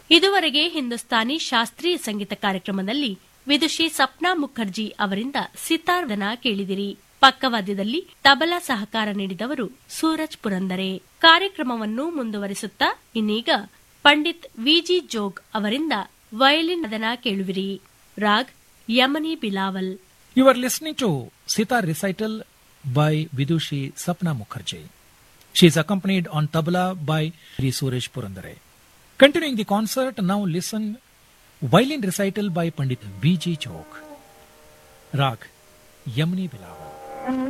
ಇದುವರೆಗೆ ಹಿಂದೂಸ್ತಾನಿ ಶಾಸ್ತ್ರೀಯ ಸಂಗೀತ ಕಾರ್ಯಕ್ರಮದಲ್ಲಿ ವಿದುಷಿ ಸಪ್ನಾ ಮುಖರ್ಜಿ ಅವರಿಂದ ಸಿತಾರ್ದನ ಕೇಳಿದಿರಿ ಪಕ್ಕವಾದ್ಯದಲ್ಲಿ ತಬಲಾ ಸಹಕಾರ ನೀಡಿದವರು ಸೂರಜ್ ಪುರಂದರೆ ಕಾರ್ಯಕ್ರಮವನ್ನು ಮುಂದುವರಿಸುತ್ತಾ ಇನ್ನೀಗ ಪಂಡಿತ್ ವಿಜಿ ಜೋಗ್ ಅವರಿಂದ ವಯಲಿನ್ ಅದನ ಕೇಳುವಿರಿ Raag Yamani Bilawal You are listening to Sitar recital by Vidushi Sapna Mukherjee. She is accompanied on tabla by Sri Suresh Purandare. Continuing the concert, now listen violin recital by Pandit V.G. Chok. Rag Yamni Bilawal.